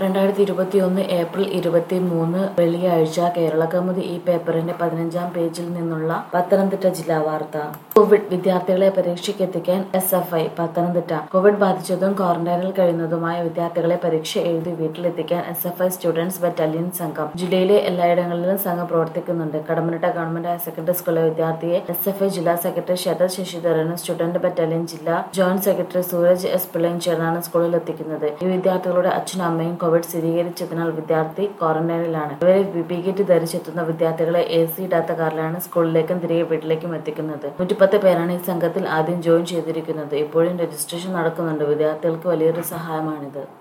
രണ്ടായിരത്തി ഇരുപത്തിയൊന്ന് ഏപ്രിൽ ഇരുപത്തിമൂന്ന് വെള്ളിയാഴ്ച കേരളകൗമുദി ഈ പേപ്പറിന്റെ പതിനഞ്ചാം പേജിൽ നിന്നുള്ള പത്തനംതിട്ട ജില്ലാ വാർത്ത കോവിഡ് വിദ്യാർത്ഥികളെ പരീക്ഷയ്ക്കെത്തിക്കാൻ S F I Pathanamthitta Covid ബാധിച്ചതും ക്വാറന്റൈനിൽ കഴിയുന്നതുമായ വിദ്യാർത്ഥികളെ പരീക്ഷ എഴുതി വീട്ടിലെത്തിക്കാൻ S F I students battalion സംഘം ജില്ലയിലെ എല്ലായിടങ്ങളിലും സംഘം പ്രവർത്തിക്കുന്നുണ്ട് കടമനിട്ട ഗവൺമെന്റ് ഹയർ സെക്കൻഡറി സ്കൂളിലെ വിദ്യാർത്ഥിയെ എസ് എഫ് ഐ ജില്ലാ സെക്രട്ടറി ശരത് ശശിധരനും സ്റ്റുഡന്റ് ബറ്റാലിയൻ ജില്ലാ ജോയിന്റ് സെക്രട്ടറി സൂരജ് എസ് പിള്ളയും ചേർന്നാണ് സ്കൂളിൽ എത്തിക്കുന്നത് ഈ വിദ്യാർത്ഥികളുടെ അച്ഛനും അമ്മയും കോവിഡ് സ്ഥിരീകരിച്ചതിനാൽ വിദ്യാർത്ഥി ക്വാറന്റൈനിലാണ് ഇവരെ പി കിറ്റ് ധരിച്ചെത്തുന്ന വിദ്യാർത്ഥികളെ എ സി ഇടാത്ത കാറിലാണ് സ്കൂളിലേക്കും തിരികെ വീട്ടിലേക്കും എത്തിക്കുന്നത് നൂറ്റിപ്പത്ത് പേരാണ് ഈ സംഘത്തിൽ ആദ്യം ജോയിൻ ചെയ്തിരിക്കുന്നത് ഇപ്പോഴും രജിസ്ട്രേഷൻ നടക്കുന്നുണ്ട് വിദ്യാർത്ഥികൾക്ക് വലിയൊരു സഹായമാണിത്